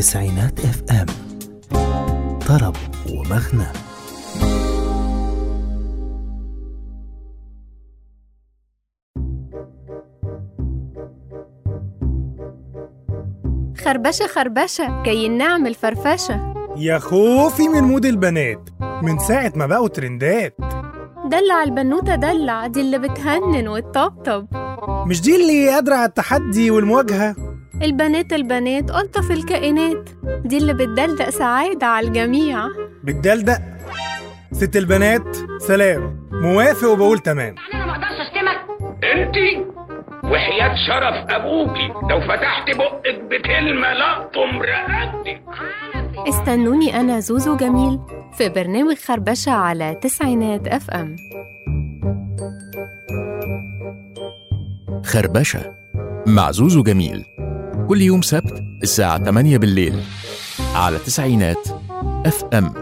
تسعينات اف ام طرب ومغنى خربشة خربشة كي نعمل فرفشة يا خوفي من مود البنات من ساعة ما بقوا ترندات دلع البنوتة دلع دي اللي بتهنن وتطبطب مش دي اللي قادرة على التحدي والمواجهة البنات البنات ألطف الكائنات دي اللي بتدلدق سعادة على الجميع بتدلدق ست البنات سلام موافق وبقول تمام انا ما اقدرش اشتمك انتي وحياة شرف ابوكي لو فتحت بقك بكلمة لقطم رقبتك استنوني أنا زوزو جميل في برنامج خربشة على تسعينات أف أم خربشة مع زوزو جميل كل يوم سبت الساعة 8 بالليل على تسعينات اف ام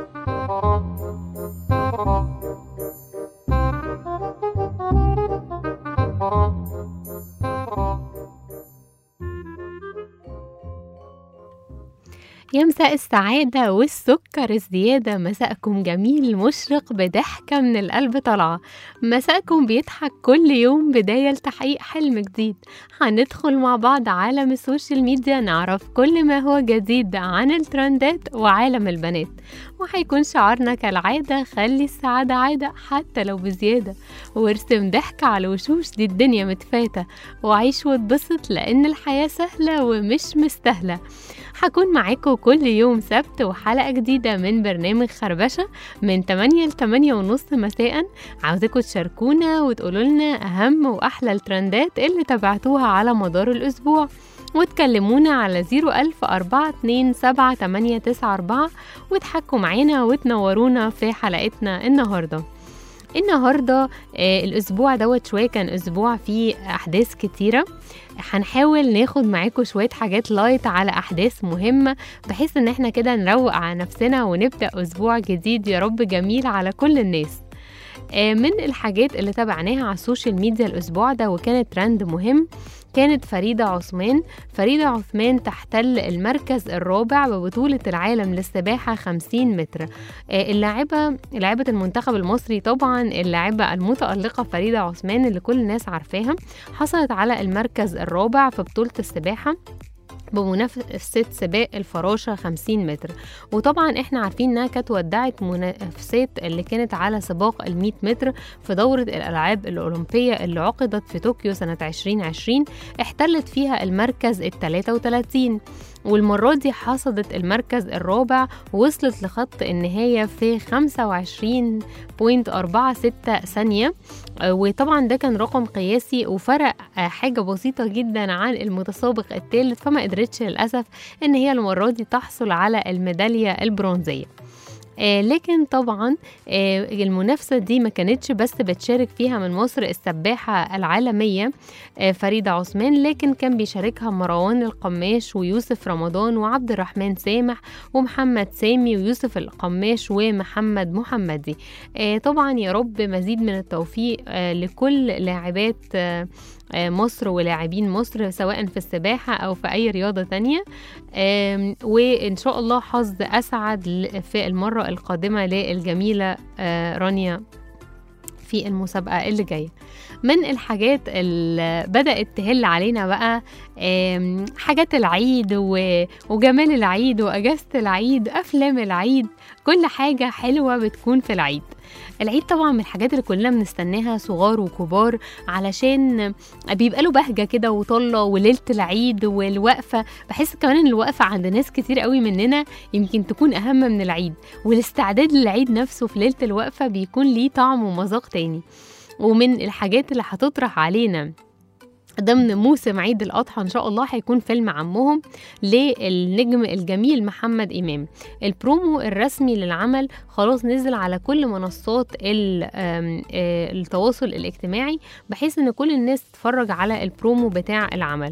يا مساء السعادة والسكر الزيادة مساءكم جميل مشرق بضحكة من القلب طالعة مساءكم بيضحك كل يوم بداية لتحقيق حلم جديد هندخل مع بعض عالم السوشيال ميديا نعرف كل ما هو جديد عن الترندات وعالم البنات وهيكون شعارنا كالعادة خلي السعادة عادة حتى لو بزيادة وارسم ضحك على الوشوش دي الدنيا متفاتة وعيش واتبسط لأن الحياة سهلة ومش مستاهلة هكون معاكم كل يوم سبت وحلقة جديدة من برنامج خربشة من 8 ل 8 ونص مساء عاوزاكم تشاركونا وتقولوا لنا أهم وأحلى الترندات اللي تابعتوها على مدار الأسبوع وتكلمونا على 010427894 وتحكوا معانا وتنورونا في حلقتنا النهارده النهارده آه الاسبوع دوت شويه كان اسبوع فيه احداث كتيره هنحاول ناخد معاكم شويه حاجات لايت على احداث مهمه بحيث ان احنا كده نروق على نفسنا ونبدا اسبوع جديد يا رب جميل على كل الناس آه من الحاجات اللي تابعناها على السوشيال ميديا الاسبوع ده وكانت ترند مهم كانت فريدة عثمان فريدة عثمان تحتل المركز الرابع ببطولة العالم للسباحة 50 متر آه، اللاعبة لاعبة المنتخب المصري طبعا اللاعبة المتألقة فريدة عثمان اللي كل الناس عارفاها حصلت على المركز الرابع في بطولة السباحة بمنافسة سباق الفراشة 50 متر وطبعا احنا عارفين انها كانت ودعت منافسات اللي كانت على سباق ال 100 متر في دورة الألعاب الأولمبية اللي عقدت في طوكيو سنة 2020 احتلت فيها المركز ال 33 والمرة دي حصدت المركز الرابع ووصلت لخط النهاية في 25.46 ثانية آه، وطبعا ده كان رقم قياسي وفرق آه، حاجة بسيطة جدا عن المتسابق الثالث فما قدرتش للأسف إن هي المرة دي تحصل على الميدالية البرونزية آه لكن طبعا آه المنافسة دي ما كانتش بس بتشارك فيها من مصر السباحة العالمية آه فريدة عثمان لكن كان بيشاركها مروان القماش ويوسف رمضان وعبد الرحمن سامح ومحمد سامي ويوسف القماش ومحمد محمدي آه طبعا يا رب مزيد من التوفيق آه لكل لاعبات آه آه، مصر ولاعبين مصر سواء في السباحة أو في أي رياضة تانية آم، وإن شاء الله حظ أسعد ل- في المرة القادمة للجميلة آه، رانيا في المسابقة اللي جاية من الحاجات اللي بدأت تهل علينا بقى آم، حاجات العيد و- وجمال العيد وأجازة العيد أفلام العيد كل حاجة حلوة بتكون في العيد العيد طبعا من الحاجات اللي كلنا بنستناها صغار وكبار علشان بيبقى له بهجة كده وطلة وليلة العيد والوقفة بحس كمان ان الوقفة عند ناس كتير قوي مننا يمكن تكون أهم من العيد والاستعداد للعيد نفسه في ليلة الوقفة بيكون ليه طعم ومذاق تاني ومن الحاجات اللي هتطرح علينا ضمن موسم عيد الأضحى إن شاء الله هيكون فيلم عمهم للنجم الجميل محمد إمام البرومو الرسمي للعمل خلاص نزل على كل منصات ال- آم، آه، التواصل الاجتماعي بحيث ان كل الناس تتفرج على البرومو بتاع العمل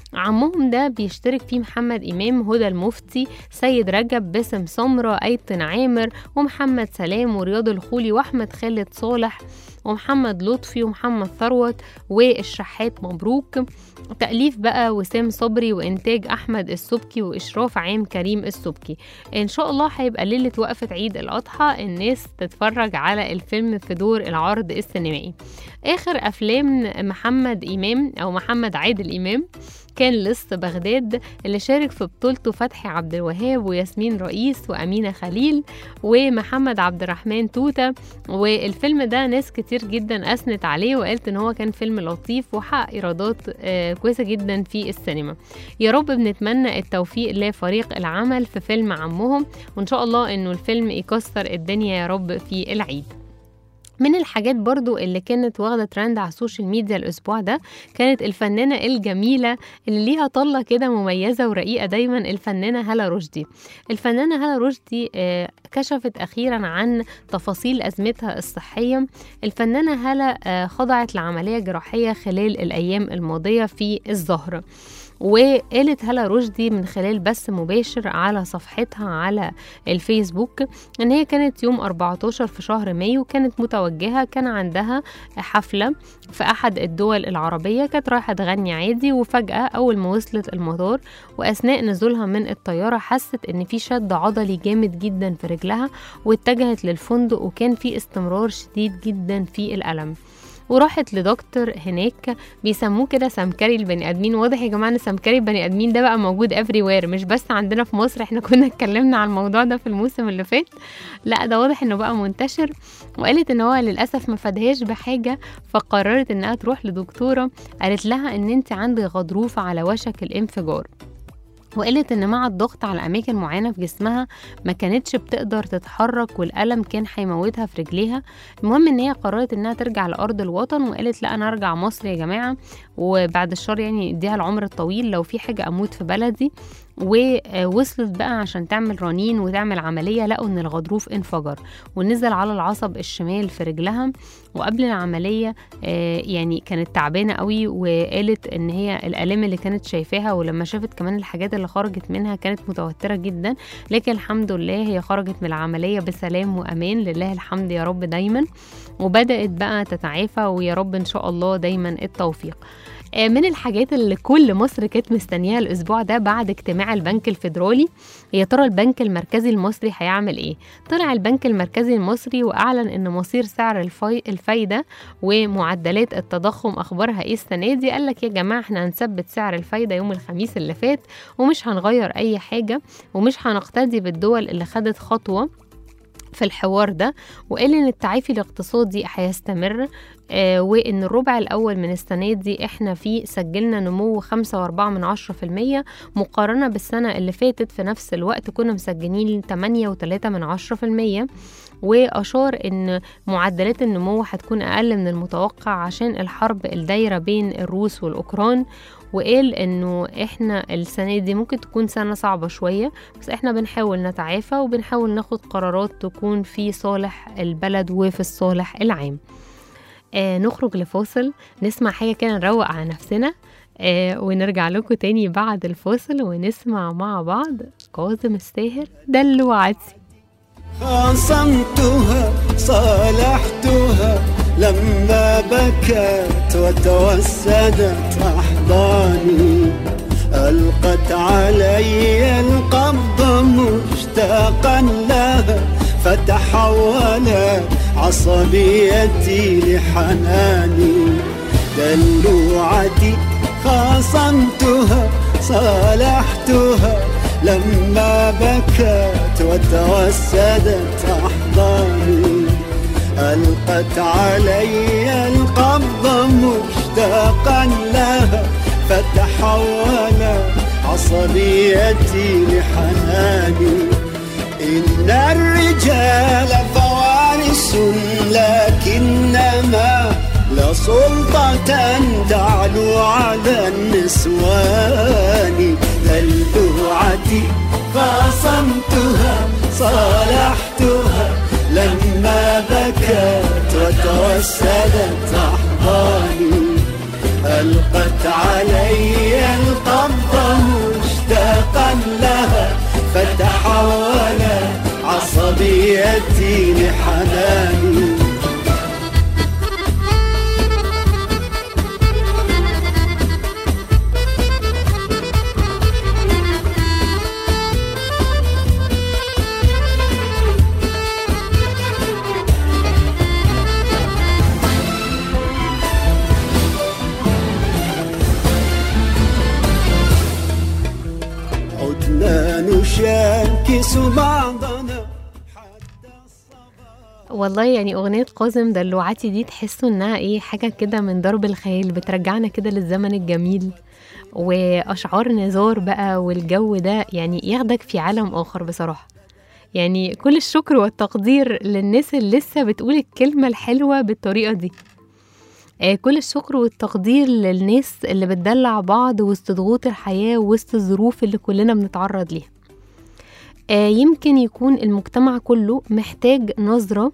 عمهم ده بيشترك فيه محمد إمام هدى المفتي سيد رجب باسم سمرة أيتن عامر ومحمد سلام ورياض الخولي وأحمد خالد صالح ومحمد لطفي ومحمد ثروت والشحات مبروك تأليف بقى وسام صبري وإنتاج أحمد السبكي وإشراف عام كريم السبكي إن شاء الله هيبقى ليلة وقفة عيد الأضحى الناس تتفرج على الفيلم في دور العرض السينمائي آخر أفلام محمد إمام أو محمد عادل إمام كان لص بغداد اللي شارك في بطولته فتحي عبد الوهاب وياسمين رئيس وأمينة خليل ومحمد عبد الرحمن توتة والفيلم ده ناس كتير جدا أثنت عليه وقالت إن هو كان فيلم لطيف وحقق إيرادات آه، كويسة جدا في السينما يا رب بنتمنى التوفيق لفريق العمل في فيلم عمهم وإن شاء الله إنه الفيلم يكسر الدنيا يا رب في العيد من الحاجات برضو اللي كانت واخدة ترند على السوشيال ميديا الأسبوع ده كانت الفنانة الجميلة اللي ليها طلة كده مميزة ورقيقة دايما الفنانة هلا رشدي الفنانة هلا رشدي آه، كشفت أخيرا عن تفاصيل أزمتها الصحية الفنانة هلا آه، خضعت لعملية جراحية خلال الأيام الماضية في الظهر وقالت هلا رشدي من خلال بث مباشر على صفحتها على الفيسبوك ان هي كانت يوم 14 في شهر مايو كانت متوجهة كان عندها حفلة في احد الدول العربية كانت رايحة تغني عادي وفجأة اول ما وصلت المطار واثناء نزولها من الطيارة حست ان في شد عضلي جامد جدا في رجلها واتجهت للفندق وكان في استمرار شديد جدا في الألم وراحت لدكتور هناك بيسموه كده سمكري البني ادمين واضح يا جماعه ان سمكري البني ادمين ده بقى موجود افري وير مش بس عندنا في مصر احنا كنا اتكلمنا عن الموضوع ده في الموسم اللي فات لا ده واضح انه بقى منتشر وقالت ان هو للاسف ما فادهاش بحاجه فقررت انها تروح لدكتوره قالت لها ان انت عندك غضروف على وشك الانفجار وقالت ان مع الضغط على اماكن معينه في جسمها ما كانتش بتقدر تتحرك والالم كان هيموتها في رجليها المهم ان هي قررت انها ترجع لارض الوطن وقالت لا انا ارجع مصر يا جماعه وبعد الشر يعني اديها العمر الطويل لو في حاجه اموت في بلدي ووصلت بقى عشان تعمل رنين وتعمل عملية لقوا ان الغضروف انفجر ونزل على العصب الشمال في رجلها وقبل العملية آه، يعني كانت تعبانة قوي وقالت ان هي الآلام اللي كانت شايفاها ولما شافت كمان الحاجات اللي خرجت منها كانت متوترة جدا لكن الحمد لله هي خرجت من العملية بسلام وأمان لله الحمد يا رب دايما وبدأت بقى تتعافى ويا رب إن شاء الله دايما التوفيق آه، من الحاجات اللي كل مصر كانت مستنياها الاسبوع ده بعد اجتماع البنك الفيدرالي يا ترى البنك المركزي المصري هيعمل ايه طلع البنك المركزي المصري واعلن ان مصير سعر الفاي الفايده ومعدلات التضخم اخبارها ايه السنه دي قال لك يا جماعه احنا هنثبت سعر الفايده يوم الخميس اللي فات ومش هنغير اي حاجه ومش هنقتدي بالدول اللي خدت خطوه في الحوار ده وقال ان التعافي الاقتصادي هيستمر آه وان الربع الاول من السنه دي احنا فيه سجلنا نمو 5.4 من عشرة في المية مقارنه بالسنه اللي فاتت في نفس الوقت كنا مسجلين 8.3 من عشرة في المية واشار ان معدلات النمو هتكون اقل من المتوقع عشان الحرب الدايره بين الروس والاوكران وقال انه احنا السنه دي ممكن تكون سنه صعبه شويه بس احنا بنحاول نتعافى وبنحاول ناخد قرارات تكون في صالح البلد وفي الصالح العام آه نخرج لفاصل نسمع حاجه كده نروق على نفسنا آه ونرجع لكم تاني بعد الفاصل ونسمع مع بعض كاظم الساهر دلوعتي خاصمتها صالحتها لما بكت وتوسدت أحضاني ألقت علي القبض مشتاقا لها فتحولت عصبيتي لحناني دلوعتي خاصمتها صالحتها لما بكت وتوسدت أحضاني ألقت علي القبض مشتاقا لها فتحولت عصبيتي لحناني إن الرجال فوارس لكنما لا سلطة تعلو على النسوان دلوعتي خاصمتها صالحتها لما بكت وتوسدت أحضاني ألقت علي القبر اديني حناني عدنا نشاكس بعضنا والله يعني أغنية قاسم دلوعتي دي تحسوا إنها إيه حاجة كده من ضرب الخيال بترجعنا كده للزمن الجميل وأشعار نزار بقى والجو ده يعني ياخدك في عالم آخر بصراحة يعني كل الشكر والتقدير للناس اللي لسه بتقول الكلمة الحلوة بالطريقة دي آه، كل الشكر والتقدير للناس اللي بتدلع بعض وسط ضغوط الحياة وسط الظروف اللي كلنا بنتعرض ليها آه، يمكن يكون المجتمع كله محتاج نظرة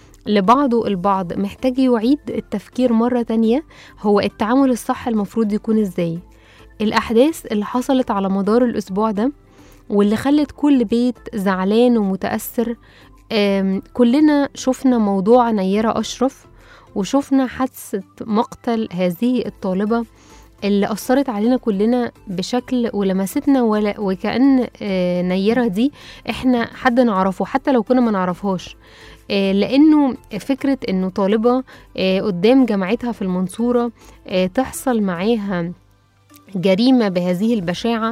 لبعضه البعض محتاج يعيد التفكير مرة تانية هو التعامل الصح المفروض يكون ازاي الأحداث اللي حصلت على مدار الأسبوع ده واللي خلت كل بيت زعلان ومتأثر آم، كلنا شفنا موضوع نيرة أشرف وشفنا حادثة مقتل هذه الطالبة اللي أثرت علينا كلنا بشكل ولمستنا ولا وكأن آه، نيرة دي احنا حد نعرفه حتى لو كنا ما نعرفهاش آه، لأنه فكرة إنه طالبة آه، قدام جامعتها في المنصورة آه، تحصل معاها جريمة بهذه البشاعة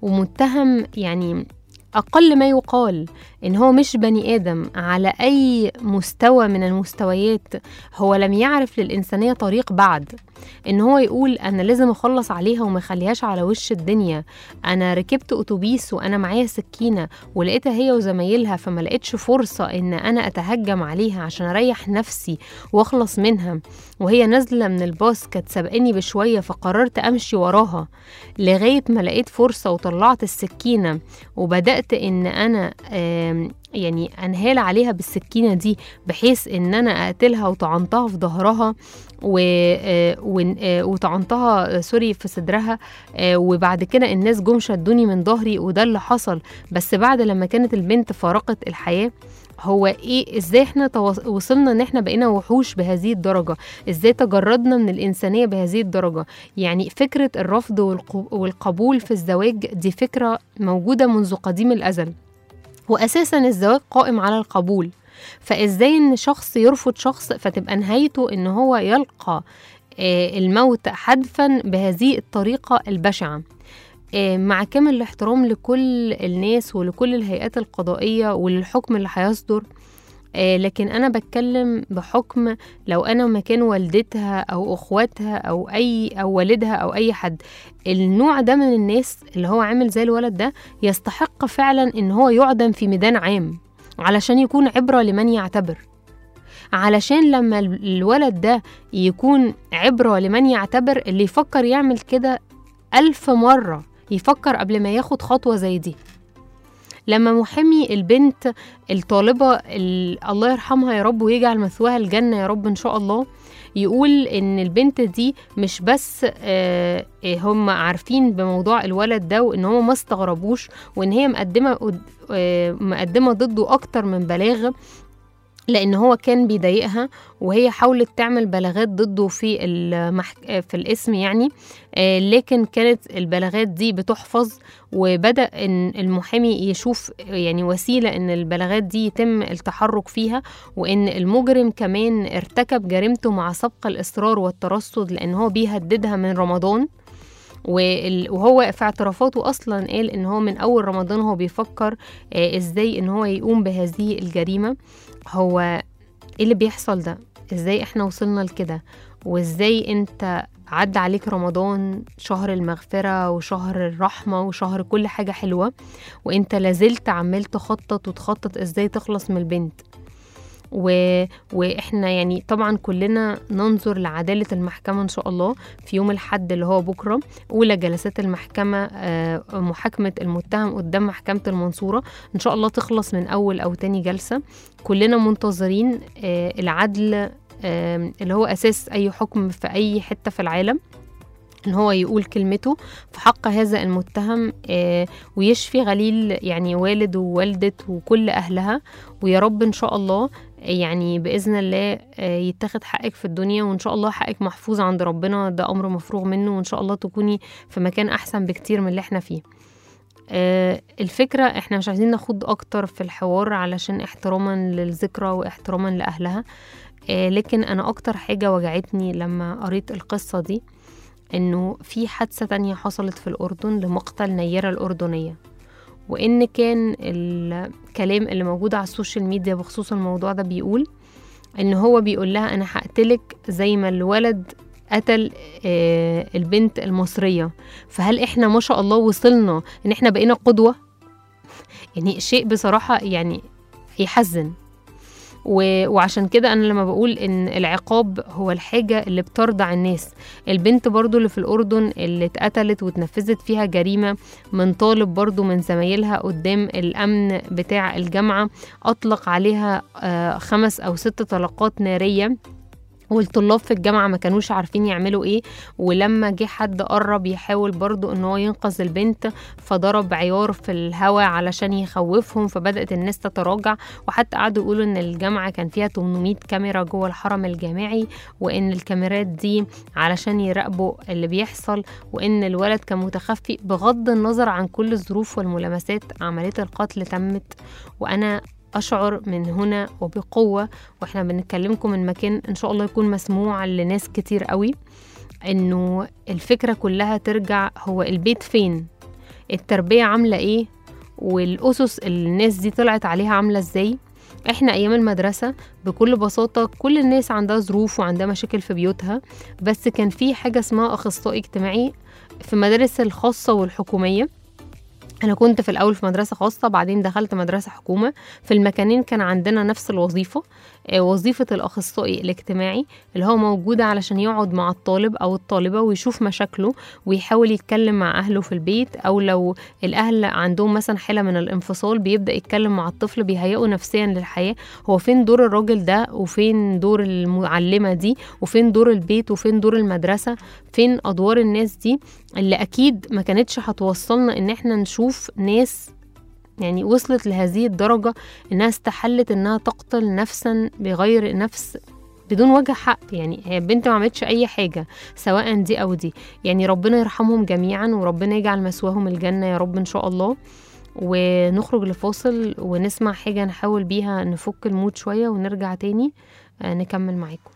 ومتهم يعني أقل ما يقال إن هو مش بني آدم على أي مستوى من المستويات هو لم يعرف للإنسانية طريق بعد إن هو يقول أنا لازم أخلص عليها وما أخليهاش على وش الدنيا أنا ركبت أتوبيس وأنا معايا سكينة ولقيتها هي وزمايلها فما لقيتش فرصة إن أنا أتهجم عليها عشان أريح نفسي وأخلص منها وهي نازلة من الباص كانت سابقاني بشوية فقررت أمشي وراها لغاية ما لقيت فرصة وطلعت السكينة وبدأت إن أنا آم، يعني أنهال عليها بالسكينة دي بحيث إن أنا أقتلها وطعنتها في ظهرها و... آه، ون- آه، وطعنتها آه، سوري في صدرها آه، وبعد كده الناس جم شدوني من ظهري وده اللي حصل بس بعد لما كانت البنت فارقت الحياة هو ايه ازاي احنا توص- وصلنا ان احنا بقينا وحوش بهذه الدرجة ازاي تجردنا من الانسانية بهذه الدرجة يعني فكرة الرفض والق- والقبول في الزواج دي فكرة موجودة منذ قديم الازل واساسا الزواج قائم على القبول فازاي ان شخص يرفض شخص فتبقى نهايته ان هو يلقى آه، الموت حدفا بهذه الطريقة البشعة آه، مع كامل الاحترام لكل الناس ولكل الهيئات القضائية وللحكم اللي هيصدر آه، لكن أنا بتكلم بحكم لو أنا مكان والدتها أو أخواتها أو أي أو والدها أو أي حد النوع ده من الناس اللي هو عامل زي الولد ده يستحق فعلا إن هو يعدم في ميدان عام علشان يكون عبرة لمن يعتبر علشان لما ال- الولد ده يكون عبرة لمن يعتبر اللي يفكر يعمل كده ألف مرة يفكر قبل ما ياخد خطوة زي دي لما محامي البنت الطالبة ال- الله يرحمها يا رب ويجعل مثواها الجنة يا رب إن شاء الله يقول إن البنت دي مش بس آه، آه، هم عارفين بموضوع الولد ده وإن هم ما استغربوش وإن هي مقدمة قد- آه، مقدمة ضده أكتر من بلاغ لان هو كان بيضايقها وهي حاولت تعمل بلاغات ضده في المحك... في الاسم يعني آه، لكن كانت البلاغات دي بتحفظ وبدا ان المحامي يشوف يعني وسيله ان البلاغات دي يتم التحرك فيها وان المجرم كمان ارتكب جريمته مع سبق الاصرار والترصد لان هو بيهددها من رمضان وال- وهو في اعترافاته اصلا قال ان هو من اول رمضان هو بيفكر آه، ازاي ان هو يقوم بهذه الجريمه هو ايه اللي بيحصل ده ازاي احنا وصلنا لكده وازاي انت عدى عليك رمضان شهر المغفرة وشهر الرحمة وشهر كل حاجة حلوة وانت لازلت عمال تخطط وتخطط ازاي تخلص من البنت و... واحنا يعني طبعا كلنا ننظر لعدالة المحكمة ان شاء الله في يوم الحد اللي هو بكرة اولى جلسات المحكمة آه، محاكمة المتهم قدام محكمة المنصورة ان شاء الله تخلص من اول او تاني جلسة كلنا منتظرين آه، العدل آه، اللي هو اساس اي حكم في اي حتة في العالم ان هو يقول كلمته في حق هذا المتهم آه، ويشفي غليل يعني والد ووالدة وكل أهلها ويا رب إن شاء الله يعني بإذن الله آه، يتاخد حقك في الدنيا وإن شاء الله حقك محفوظ عند ربنا ده أمر مفروغ منه وإن شاء الله تكوني في مكان أحسن بكتير من اللي احنا فيه آه، الفكرة احنا مش عايزين ناخد أكتر في الحوار علشان احتراما للذكرى واحتراما لأهلها آه، لكن أنا أكتر حاجة وجعتني لما قريت القصة دي إنه في حادثة تانية حصلت في الأردن لمقتل نيرة الأردنية وإن كان الكلام اللي موجود على السوشيال ميديا بخصوص الموضوع ده بيقول إن هو بيقول لها أنا هقتلك زي ما الولد قتل آه، البنت المصرية فهل إحنا ما شاء الله وصلنا إن إحنا بقينا قدوة يعني شيء بصراحة يعني يحزن و... وعشان كده انا لما بقول ان العقاب هو الحاجه اللي بترضع الناس البنت برضو اللي في الاردن اللي اتقتلت واتنفذت فيها جريمه من طالب برضو من زمايلها قدام الامن بتاع الجامعه اطلق عليها آه، خمس او ست طلقات ناريه والطلاب في الجامعة ما كانوش عارفين يعملوا ايه ولما جه حد قرب يحاول برضو ان هو ينقذ البنت فضرب عيار في الهواء علشان يخوفهم فبدأت الناس تتراجع وحتى قعدوا يقولوا ان الجامعة كان فيها 800 كاميرا جوه الحرم الجامعي وان الكاميرات دي علشان يراقبوا اللي بيحصل وان الولد كان متخفي بغض النظر عن كل الظروف والملامسات عملية القتل تمت وانا أشعر من هنا وبقوة وإحنا بنتكلمكم من مكان إن شاء الله يكون مسموع لناس كتير قوي إنه الفكرة كلها ترجع هو البيت فين التربية عاملة إيه والأسس اللي الناس دي طلعت عليها عاملة إزاي احنا ايام المدرسة بكل بساطة كل الناس عندها ظروف وعندها مشاكل في بيوتها بس كان في حاجة اسمها اخصائي اجتماعي في المدارس الخاصة والحكومية أنا كنت في الأول في مدرسة خاصة بعدين دخلت مدرسة حكومة في المكانين كان عندنا نفس الوظيفة آه، وظيفة الأخصائي الاجتماعي اللي هو موجود علشان يقعد مع الطالب أو الطالبة ويشوف مشاكله ويحاول يتكلم مع أهله في البيت أو لو الأهل عندهم مثلا حالة من الانفصال بيبدأ يتكلم مع الطفل بيهيئه نفسيا للحياة هو فين دور الراجل ده وفين دور المعلمة دي وفين دور البيت وفين دور المدرسة فين أدوار الناس دي اللي أكيد ما كانتش هتوصلنا إن احنا نشوف ناس يعني وصلت لهذه الدرجة إنها استحلت إنها تقتل نفسا بغير نفس بدون وجه حق يعني هي البنت ما عملتش أي حاجة سواء دي أو دي يعني ربنا يرحمهم جميعا وربنا يجعل مثواهم الجنة يا رب إن شاء الله ونخرج لفاصل ونسمع حاجة نحاول بيها نفك المود شوية ونرجع تاني آه، نكمل معاكم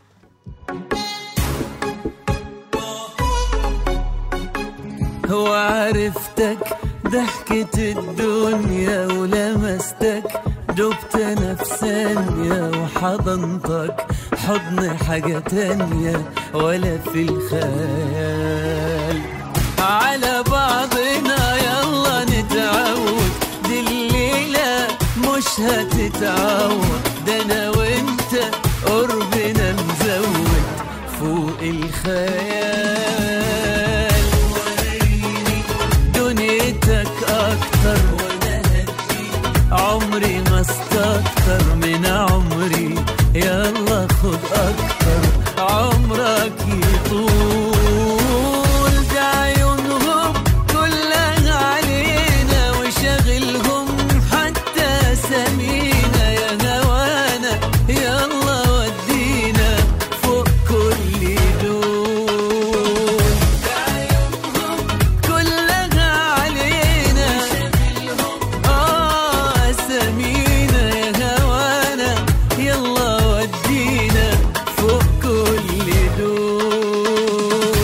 وعرفتك ضحكة الدنيا ولمستك دبت نفسانية وحضنتك حضن حاجة تانية ولا في الخيال على بعضنا يلا نتعود دي الليلة مش هتتعود ده انا وانت قربنا مزود فوق الخيال وريني دنيتك اكتر وانا هديك عمري ما استكتر من عمري يلا خد اكتر عمرك يطول ده عيونهم كلها علينا وشغلهم حتى سمينا يا هوانا يلا ودينا فوق كل دول ده عيونهم كلها علينا آه سمينا يا هوانا يلا ودينا فوق كل دول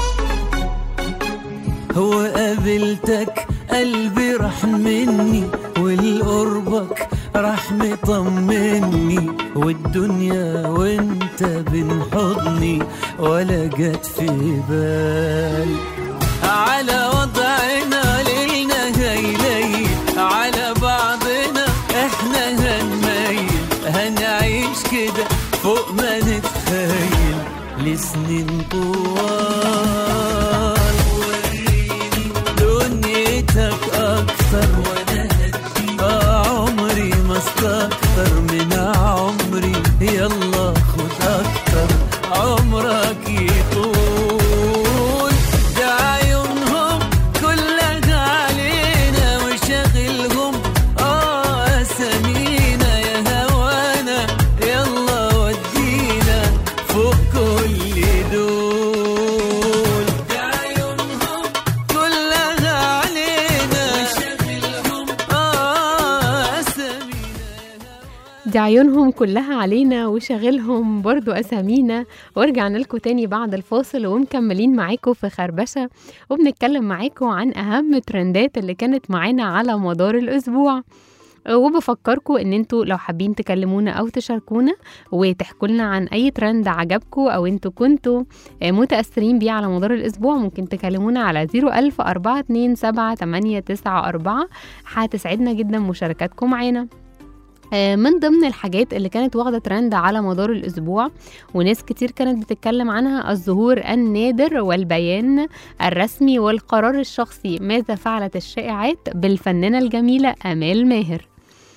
هو قابلتك قلبي راح مني والقربك راح مطمني والدنيا وانت بين حضني ولا جت في بال على وضعنا ليلنا هيلي على بعضنا احنا هنميل هنعيش كده فوق ما نتخيل لسنين طوال وريني دنيتك اكتر وانا هديك آه عمري ما استكتر من عمري يلا خد اكتر عمرك يطول ده عيونهم كلها علينا وشغلهم اه اسامينا يا هوانا يلا ودينا فوق كل دول ده عيونهم كلها علينا وشغلهم اه اسامينا دي عيونهم كلها علينا وشاغلهم برضو أسامينا ورجعنا لكم تاني بعد الفاصل ومكملين معاكم في خربشة وبنتكلم معاكم عن أهم ترندات اللي كانت معانا على مدار الأسبوع وبفكركم ان انتوا لو حابين تكلمونا او تشاركونا وتحكوا لنا عن اي ترند عجبكم او انتوا كنتوا متاثرين بيه على مدار الاسبوع ممكن تكلمونا على 01000 427 هتسعدنا جدا مشاركاتكم معانا آه، من ضمن الحاجات اللي كانت واخدة ترند على مدار الأسبوع وناس كتير كانت بتتكلم عنها الظهور النادر والبيان الرسمي والقرار الشخصي ماذا فعلت الشائعات بالفنانة الجميلة أمال ماهر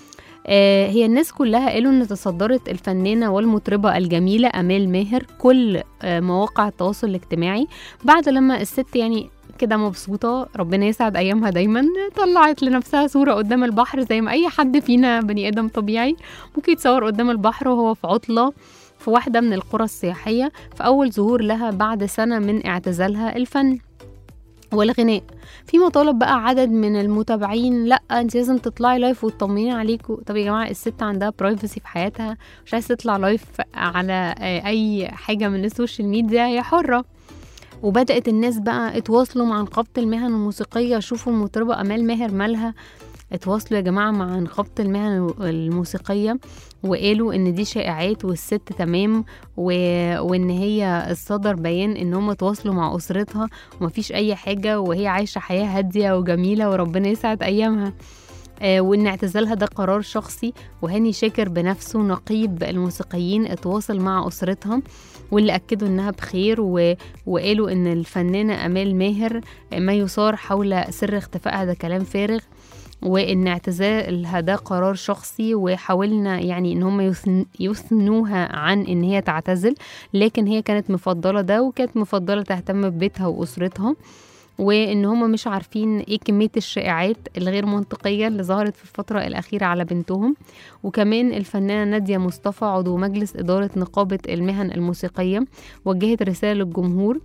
آه، هي الناس كلها قالوا ان تصدرت الفنانه والمطربه الجميله امال ماهر كل آه، مواقع التواصل الاجتماعي بعد لما الست يعني كده مبسوطة ربنا يسعد أيامها دايما طلعت لنفسها صورة قدام البحر زي ما أي حد فينا بني آدم طبيعي ممكن يتصور قدام البحر وهو في عطلة في واحدة من القرى السياحية في أول ظهور لها بعد سنة من اعتزالها الفن والغناء في مطالب بقى عدد من المتابعين لا انت لازم تطلعي لايف وتطمني عليكم طب يا جماعه الست عندها برايفسي في حياتها مش عايزه تطلع لايف على آه، اي حاجه من السوشيال ميديا هي حره وبدات الناس بقى اتواصلوا مع نقابه المهن الموسيقيه شوفوا المطربه امال ماهر مالها اتواصلوا يا جماعه مع نقابه المهن الموسيقيه وقالوا ان دي شائعات والست تمام و... وان هي صدر بيان ان هم تواصلوا مع اسرتها ومفيش اي حاجه وهي عايشه حياه هاديه وجميله وربنا يسعد ايامها آه، وان اعتزالها ده قرار شخصي وهاني شاكر بنفسه نقيب الموسيقيين اتواصل مع اسرتها واللي اكدوا انها بخير و... وقالوا ان الفنانه امال ماهر ما يثار حول سر اختفائها ده كلام فارغ وان اعتزالها ده قرار شخصي وحاولنا يعني ان هم يثن- يثنوها عن ان هي تعتزل لكن هي كانت مفضله ده وكانت مفضله تهتم ببيتها واسرتها وان هم مش عارفين ايه كميه الشائعات الغير منطقيه اللي ظهرت في الفتره الاخيره على بنتهم وكمان الفنانه ناديه مصطفى عضو مجلس اداره نقابه المهن الموسيقيه وجهت رساله للجمهور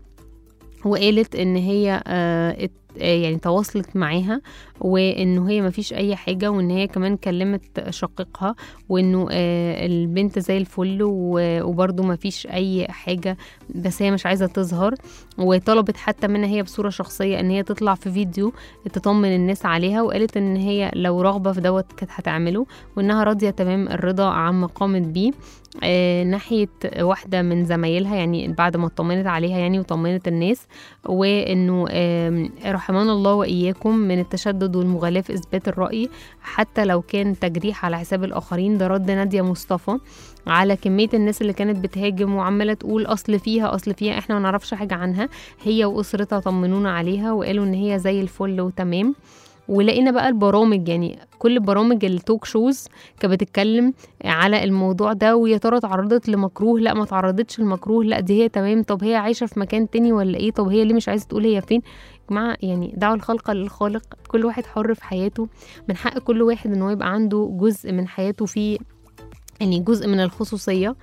وقالت ان هي آه، ات- آه، يعني تواصلت معاها وانه هي مفيش اي حاجه وان هي كمان كلمت شقيقها وانه آه، البنت زي الفل و- وبرضه مفيش اي حاجه بس هي مش عايزه تظهر وطلبت حتى منها هي بصوره شخصيه ان هي تطلع في فيديو تطمن الناس عليها وقالت ان هي لو راغبه في دوت كانت هتعمله وانها راضيه تمام الرضا عما قامت بيه آه ناحيه واحده من زمايلها يعني بعد ما اطمنت عليها يعني وطمنت الناس وانه آم، رحمنا الله واياكم من التشدد والمغالاه في اثبات الراي حتى لو كان تجريح على حساب الاخرين ده رد ناديه مصطفى على كميه الناس اللي كانت بتهاجم وعماله تقول اصل فيها اصل فيها احنا ما نعرفش حاجه عنها هي واسرتها طمنونا عليها وقالوا ان هي زي الفل وتمام ولقينا بقى البرامج يعني كل برامج التوك شوز كانت بتتكلم على الموضوع ده ويا ترى اتعرضت لمكروه لا ما اتعرضتش لمكروه لا دي هي تمام طب هي عايشه في مكان تاني ولا ايه طب هي ليه مش عايزه تقول هي فين يا جماعه يعني دعوا الخلق للخالق كل واحد حر في حياته من حق كل واحد ان هو يبقى عنده جزء من حياته فيه يعني جزء من الخصوصيه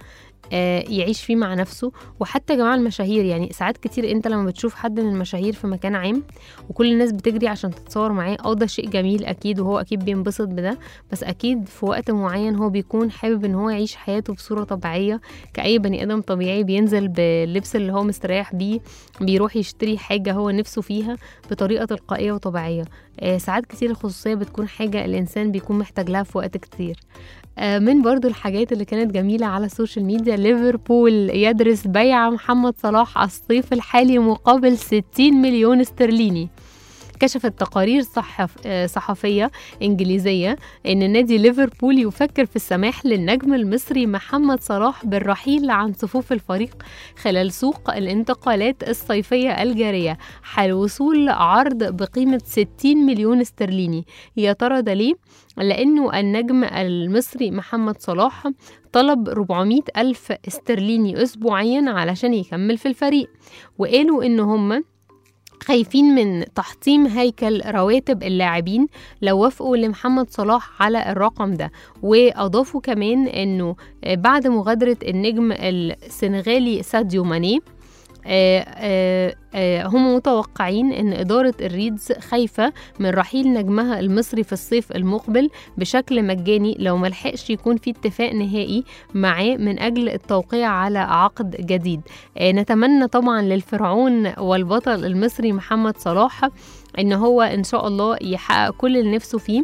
آه، يعيش فيه مع نفسه وحتى يا جماعه المشاهير يعني ساعات كتير انت لما بتشوف حد من المشاهير في مكان عام وكل الناس بتجري عشان تتصور معاه اه ده شيء جميل اكيد وهو اكيد بينبسط بده بس اكيد في وقت معين هو بيكون حابب ان هو يعيش حياته بصوره طبيعيه كاي بني ادم طبيعي بينزل باللبس اللي هو مستريح بيه بيروح يشتري حاجه هو نفسه فيها بطريقه تلقائيه وطبيعيه آه، ساعات كتير الخصوصيه بتكون حاجه الانسان بيكون محتاج لها في وقت كتير آه، من برضو الحاجات اللي كانت جميلة على السوشيال ميديا ليفربول يدرس بيع محمد صلاح الصيف الحالي مقابل 60 مليون استرليني كشفت تقارير صحف آه، صحفية إنجليزية أن نادي ليفربول يفكر في السماح للنجم المصري محمد صلاح بالرحيل عن صفوف الفريق خلال سوق الانتقالات الصيفية الجارية حال وصول عرض بقيمة 60 مليون استرليني يا ترى ده ليه؟ لأنه النجم المصري محمد صلاح طلب 400 ألف استرليني أسبوعيا علشان يكمل في الفريق وقالوا إن هم خايفين من تحطيم هيكل رواتب اللاعبين لو وافقوا لمحمد صلاح على الرقم ده وأضافوا كمان أنه بعد مغادرة النجم السنغالي ساديو ماني آه، آه، آه، هم متوقعين ان اداره الريدز خايفه من رحيل نجمها المصري في الصيف المقبل بشكل مجاني لو ملحقش يكون في اتفاق نهائي معاه من اجل التوقيع على عقد جديد آه، نتمنى طبعا للفرعون والبطل المصري محمد صلاح ان هو ان شاء الله يحقق كل اللي نفسه فيه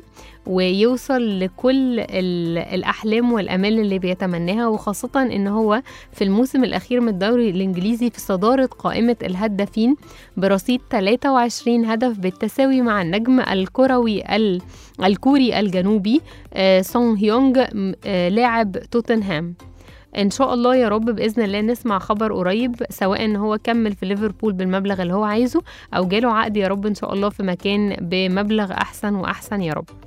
ويوصل لكل ال- الاحلام والامال اللي بيتمناها وخاصه ان هو في الموسم الاخير من الدوري الانجليزي في صداره قائمه الهدافين برصيد 23 هدف بالتساوي مع النجم الكروي ال- الكوري الجنوبي آه، سون هيونج م- آه، لاعب توتنهام ان شاء الله يا رب باذن الله نسمع خبر قريب سواء ان هو كمل في ليفربول بالمبلغ اللي هو عايزه او جاله عقد يا رب ان شاء الله في مكان بمبلغ احسن واحسن يا رب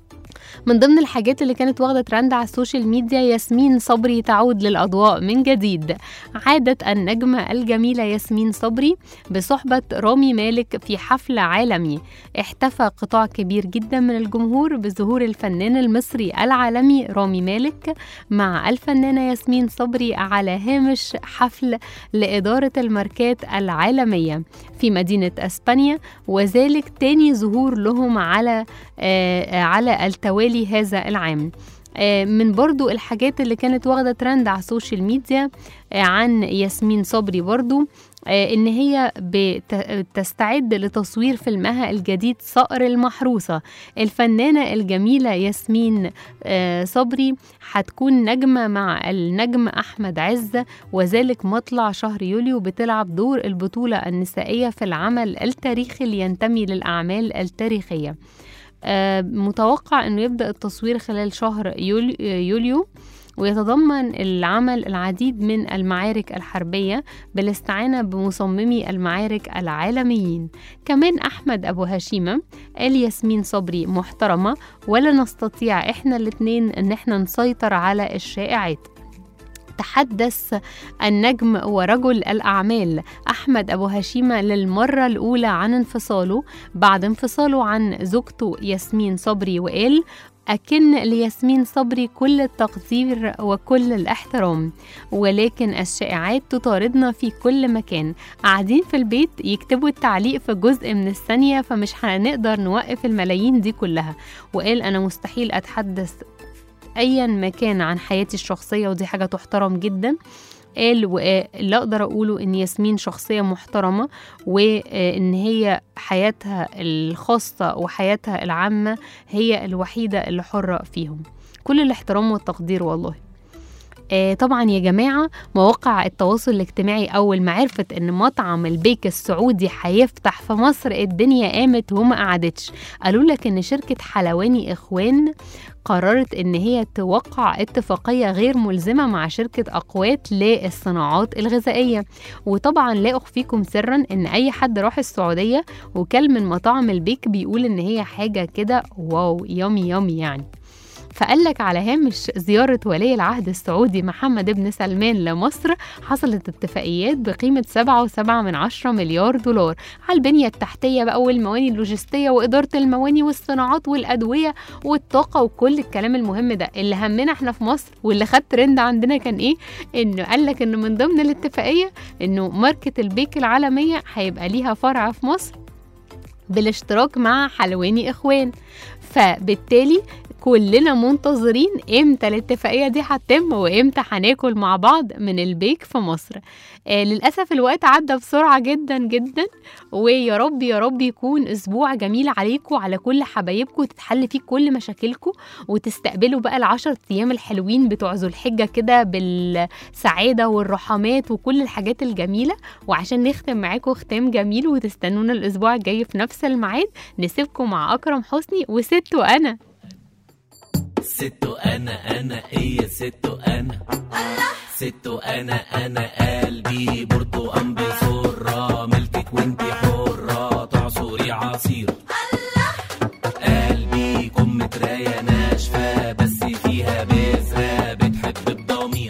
من ضمن الحاجات اللي كانت واخده ترند على السوشيال ميديا ياسمين صبري تعود للاضواء من جديد عادت النجمه الجميله ياسمين صبري بصحبه رامي مالك في حفل عالمي احتفى قطاع كبير جدا من الجمهور بظهور الفنان المصري العالمي رامي مالك مع الفنانه ياسمين صبري على هامش حفل لاداره الماركات العالميه في مدينه اسبانيا وذلك تاني ظهور لهم على آه، على التوالي هذا العام آه، من برضو الحاجات اللي كانت واخدة ترند على السوشيال ميديا آه، عن ياسمين صبري برضو آه، ان هي بتستعد لتصوير فيلمها الجديد صقر المحروسة الفنانة الجميلة ياسمين آه، صبري هتكون نجمة مع النجم أحمد عز وذلك مطلع شهر يوليو بتلعب دور البطولة النسائية في العمل التاريخي اللي ينتمي للأعمال التاريخية آه، متوقع أنه يبدأ التصوير خلال شهر يول- يوليو ويتضمن العمل العديد من المعارك الحربية بالاستعانة بمصممي المعارك العالميين كمان أحمد أبو هشيمة قال ياسمين صبري محترمة ولا نستطيع إحنا الاتنين إن إحنا نسيطر على الشائعات تحدث النجم ورجل الأعمال أحمد أبو هشيمة للمرة الأولى عن انفصاله بعد انفصاله عن زوجته ياسمين صبري وقال أكن لياسمين صبري كل التقدير وكل الاحترام ولكن الشائعات تطاردنا في كل مكان قاعدين في البيت يكتبوا التعليق في جزء من الثانية فمش هنقدر نوقف الملايين دي كلها وقال أنا مستحيل أتحدث ايا ما كان عن حياتي الشخصيه ودي حاجه تحترم جدا قال واللي اقدر اقوله ان ياسمين شخصيه محترمه وان هي حياتها الخاصه وحياتها العامه هي الوحيده اللي حره فيهم كل الاحترام والتقدير والله آه طبعا يا جماعة مواقع التواصل الاجتماعي أول ما عرفت إن مطعم البيك السعودي هيفتح في مصر الدنيا قامت وما قعدتش قالوا لك إن شركة حلواني إخوان قررت إن هي توقع اتفاقية غير ملزمة مع شركة أقوات للصناعات الغذائية وطبعا لا أخفيكم سرا إن أي حد راح السعودية وكل من مطاعم البيك بيقول إن هي حاجة كده واو يامي يامي يعني فقال لك على هامش زيارة ولي العهد السعودي محمد بن سلمان لمصر حصلت اتفاقيات بقيمة 7.7 من عشرة مليار دولار على البنية التحتية بقى والمواني اللوجستية وإدارة المواني والصناعات والأدوية والطاقة وكل الكلام المهم ده اللي همنا احنا في مصر واللي خد ترند عندنا كان ايه انه قال لك انه من ضمن الاتفاقية انه ماركة البيك العالمية هيبقى ليها فرع في مصر بالاشتراك مع حلواني اخوان فبالتالي كلنا منتظرين امتى الاتفاقيه دي هتتم وامتى هناكل مع بعض من البيك في مصر آه للاسف الوقت عدى بسرعه جدا جدا ويا رب يا رب يكون اسبوع جميل عليكم وعلى كل حبايبكم تتحل فيه كل مشاكلكم وتستقبلوا بقى العشر ايام الحلوين بتوع ذو الحجه كده بالسعاده والرحمات وكل الحاجات الجميله وعشان نختم معاكم ختام جميل وتستنونا الاسبوع الجاي في نفس الميعاد نسيبكم مع اكرم حسني وست وانا ستو انا انا هي ستو انا ستو انا انا قلبي برتقان بسرة ملكك وانتي حرة تعصري عصير قلبي كم متراية ناشفة بس فيها بذرة بتحب بضمير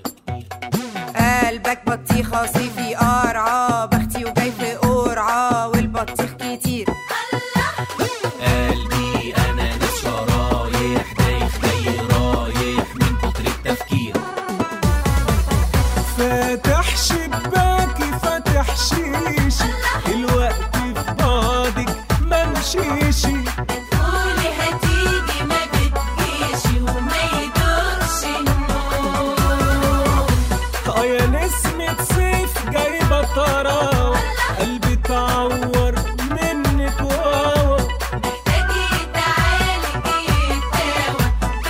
قلبك بطيخة صيفي قرعة بختي وجاي في قرعة والبطيخ كتير قلبي انا ناس شرايح دايخ جاي رايح من كتر التفكير فاتح شباكي فاتح شيشي الوقت في بعضك ما مشيشي قولي هتيجي ما بتجيش وما يدورش النور اه يا نسمة صيف جايبة طراوة قلبي اتعور منك واوا محتاج يتعالج يتداوى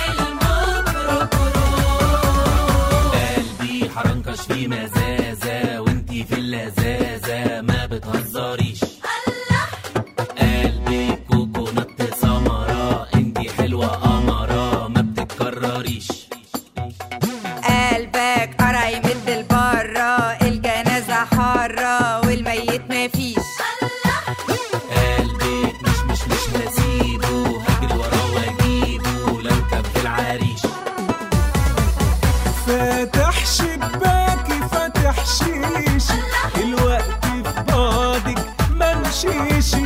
بالميكروكروم قلبي حرنكش في مزازة وانتي في اللذاذة ما بتهزريش قلبي كوكونات سمرة انتي حلوة قمرة ما بتتكرريش قلبك قرع يمد لبره الجنازة حارة والميت مفيش قلبي مش مش مش هسيبه هجري وراه واجيبه لو كان في العريش فاتح شباكي فاتح شيشي الوقت في بعضك ما مشيشي